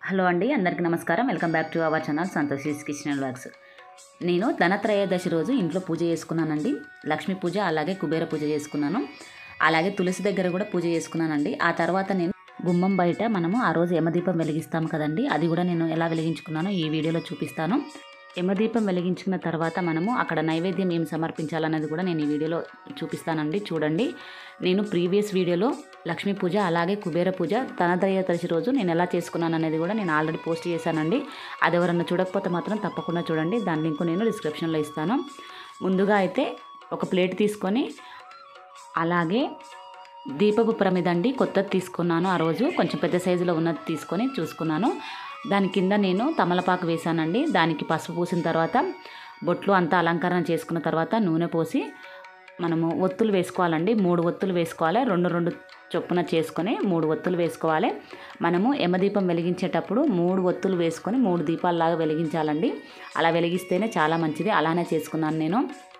hello అండి అందరికీ నమస్కారం welcome back to our channel Santosh kitchen vlogs నేను ధనత్రయోదశి రోజు ఇంట్లో పూజ చేసుకున్నానండి లక్ష్మీ పూజ అలాగే కుబేర పూజ చేసుకున్నాను అలాగే తులసి దగ్గర కూడా పూజ చేసుకున్నానండి ఆ తర్వాత నేను గుమ్మం బయట మనము ఆ రోజు యమదీపం వెలిగిస్తాం కదండి అది కూడా నేను ఎలా వెలిగించుకున్నానో ఈ వీడియోలో చూపిస్తాను యమదీపం వెలిగించుకున్న తర్వాత మనము అక్కడ నైవేద్యం ఏం సమర్పించాలన్నది కూడా నేను ఈ వీడియోలో చూపిస్తానండి చూడండి నేను ప్రీవియస్ వీడియోలో లక్ష్మీ పూజ అలాగే కుబేర పూజ ధనత్రయోదశి రోజు నేను ఎలా చేసుకున్నాను అనేది కూడా నేను ఆల్రెడీ పోస్ట్ చేశానండి అది ఎవరన్నా చూడకపోతే మాత్రం తప్పకుండా చూడండి దాని లింక్ నేను డిస్క్రిప్షన్లో ఇస్తాను ముందుగా అయితే ఒక ప్లేట్ తీసుకొని అలాగే దీపపు ప్రమిదండి కొత్తది తీసుకున్నాను ఆ రోజు కొంచెం పెద్ద సైజులో ఉన్నది తీసుకొని చూసుకున్నాను దాని కింద నేను తమలపాకు వేసానండి దానికి పసుపు పూసిన తర్వాత బొట్లు అంతా అలంకరణ చేసుకున్న తర్వాత నూనె పోసి మనము ఒత్తులు వేసుకోవాలండి మూడు ఒత్తులు వేసుకోవాలి రెండు రెండు చొప్పున చేసుకొని మూడు ఒత్తులు వేసుకోవాలి మనము యమదీపం వెలిగించేటప్పుడు మూడు ఒత్తులు వేసుకొని మూడు దీపాలలాగా వెలిగించాలండి అలా వెలిగిస్తేనే చాలా మంచిది అలానే చేసుకున్నాను నేను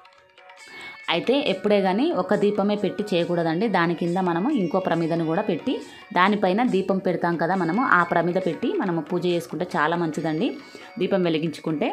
అయితే ఎప్పుడే కానీ ఒక దీపమే పెట్టి చేయకూడదండి దాని కింద మనము ఇంకో ప్రమిదను కూడా పెట్టి దానిపైన దీపం పెడతాం కదా మనము ఆ ప్రమిద పెట్టి మనము పూజ చేసుకుంటే చాలా మంచిదండి దీపం వెలిగించుకుంటే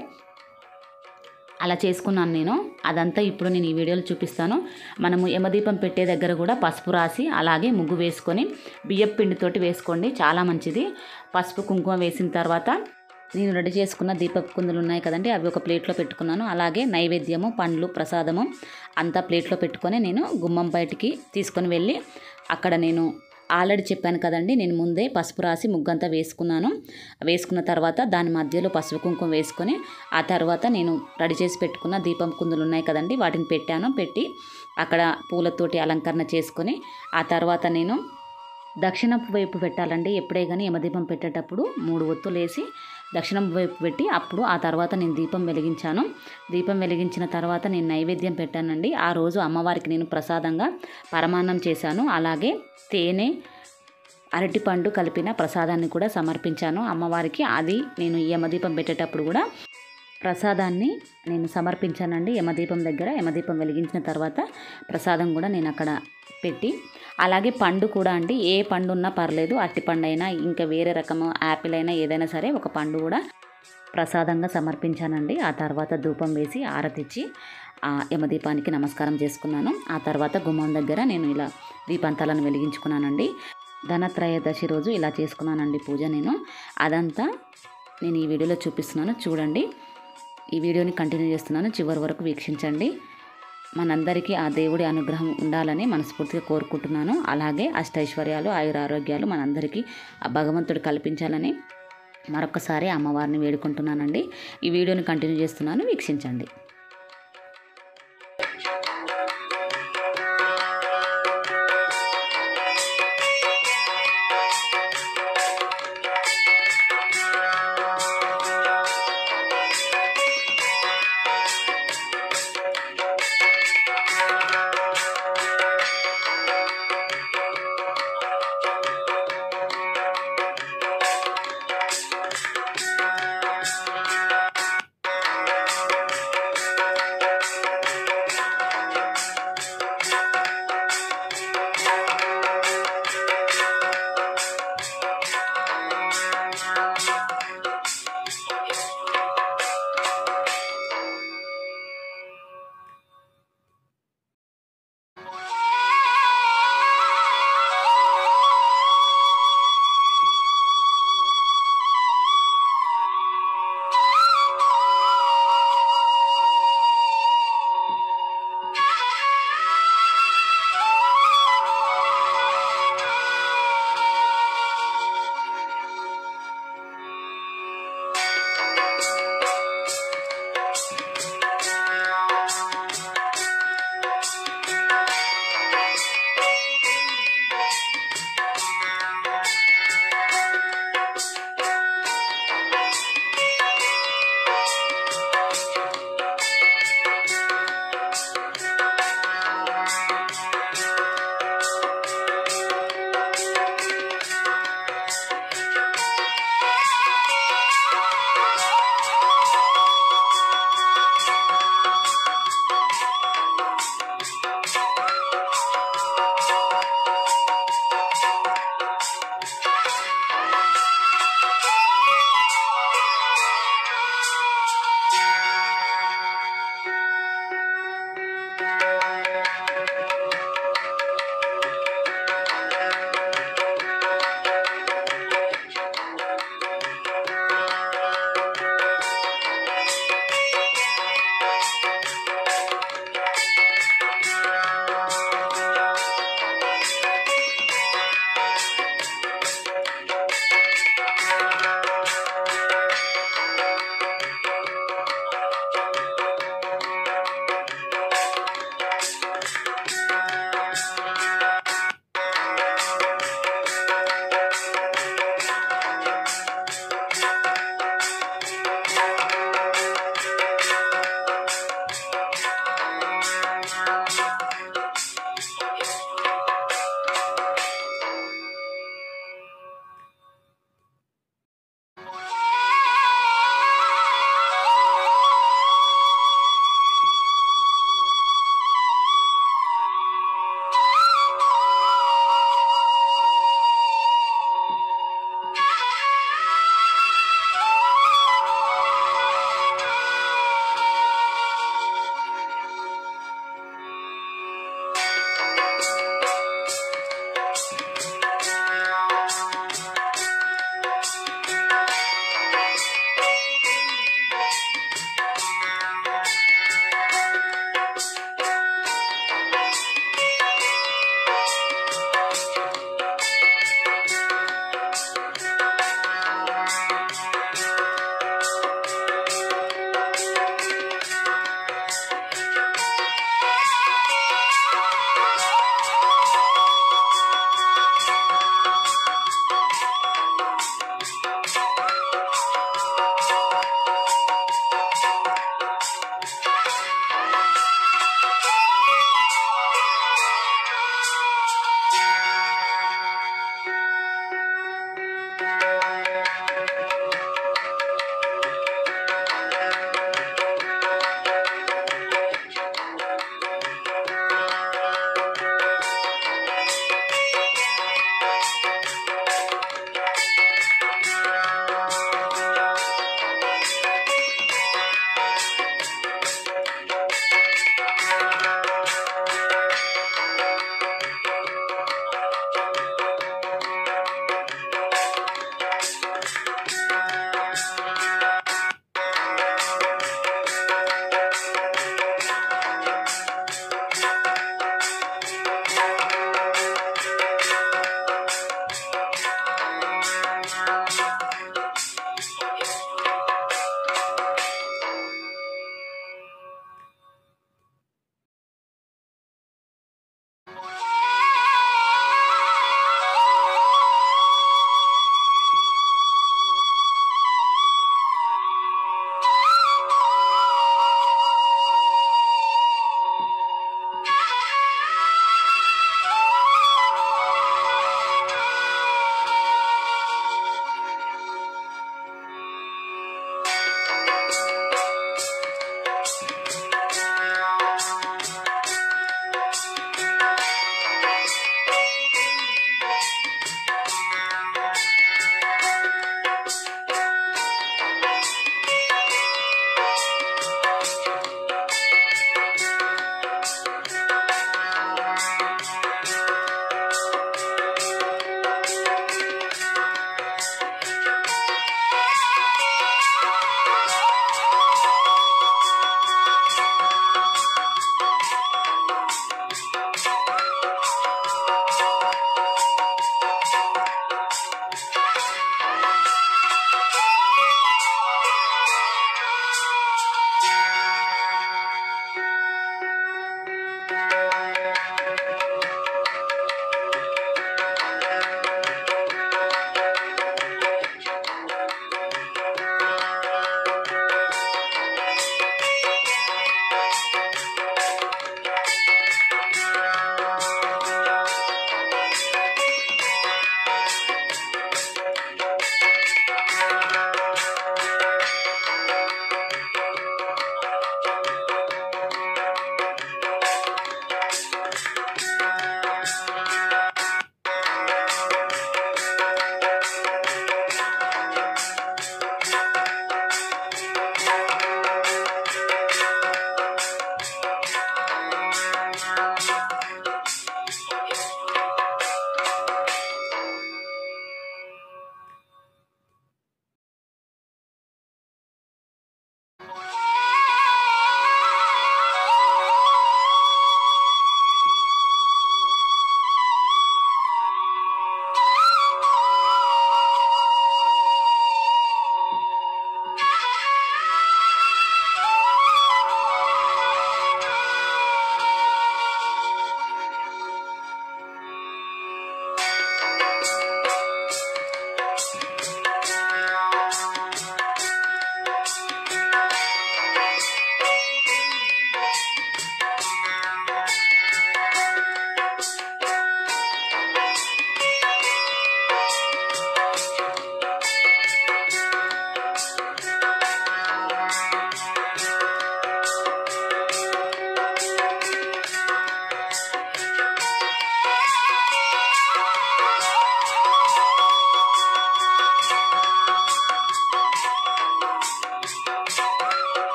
అలా చేసుకున్నాను నేను అదంతా ఇప్పుడు నేను ఈ వీడియోలో చూపిస్తాను మనము యమదీపం పెట్టే దగ్గర కూడా పసుపు రాసి అలాగే ముగ్గు వేసుకొని బియ్యపు పిండితోటి వేసుకోండి చాలా మంచిది పసుపు కుంకుమ వేసిన తర్వాత నేను రెడీ చేసుకున్న దీపపు కుందులు ఉన్నాయి కదండి అవి ఒక ప్లేట్లో పెట్టుకున్నాను అలాగే నైవేద్యము పండ్లు ప్రసాదము అంతా ప్లేట్లో పెట్టుకొని నేను గుమ్మం బయటికి తీసుకొని వెళ్ళి అక్కడ నేను ఆల్రెడీ చెప్పాను కదండి నేను ముందే పసుపు రాసి ముగ్గంతా వేసుకున్నాను వేసుకున్న తర్వాత దాని మధ్యలో పసుపు కుంకుమ వేసుకొని ఆ తర్వాత నేను రెడీ చేసి పెట్టుకున్న దీపం కుందులు ఉన్నాయి కదండి వాటిని పెట్టాను పెట్టి అక్కడ పూలతోటి అలంకరణ చేసుకొని ఆ తర్వాత నేను దక్షిణపు వైపు పెట్టాలండి ఎప్పుడే కానీ యమదీపం పెట్టేటప్పుడు మూడు ఒత్తులు వేసి దక్షిణం వైపు పెట్టి అప్పుడు ఆ తర్వాత నేను దీపం వెలిగించాను దీపం వెలిగించిన తర్వాత నేను నైవేద్యం పెట్టానండి ఆ రోజు అమ్మవారికి నేను ప్రసాదంగా పరమాన్నం చేశాను అలాగే తేనె అరటిపండు కలిపిన ప్రసాదాన్ని కూడా సమర్పించాను అమ్మవారికి అది నేను ఈ యమదీపం పెట్టేటప్పుడు కూడా ప్రసాదాన్ని నేను సమర్పించానండి యమదీపం దగ్గర యమదీపం వెలిగించిన తర్వాత ప్రసాదం కూడా నేను అక్కడ పెట్టి అలాగే పండు కూడా అండి ఏ పండు ఉన్నా పర్లేదు అట్టి పండు అయినా ఇంకా వేరే రకము యాపిల్ అయినా ఏదైనా సరే ఒక పండు కూడా ప్రసాదంగా సమర్పించానండి ఆ తర్వాత ధూపం వేసి ఆరతిచ్చి ఆ యమదీపానికి నమస్కారం చేసుకున్నాను ఆ తర్వాత గుమ్మం దగ్గర నేను ఇలా దీపంతాలను వెలిగించుకున్నానండి ధనత్రయోదశి రోజు ఇలా చేసుకున్నానండి పూజ నేను అదంతా నేను ఈ వీడియోలో చూపిస్తున్నాను చూడండి ఈ వీడియోని కంటిన్యూ చేస్తున్నాను చివరి వరకు వీక్షించండి మనందరికీ ఆ దేవుడి అనుగ్రహం ఉండాలని మనస్ఫూర్తిగా కోరుకుంటున్నాను అలాగే అష్టైశ్వర్యాలు ఆయుర ఆరోగ్యాలు మనందరికీ ఆ భగవంతుడు కల్పించాలని మరొకసారి అమ్మవారిని వేడుకుంటున్నానండి ఈ వీడియోని కంటిన్యూ చేస్తున్నాను వీక్షించండి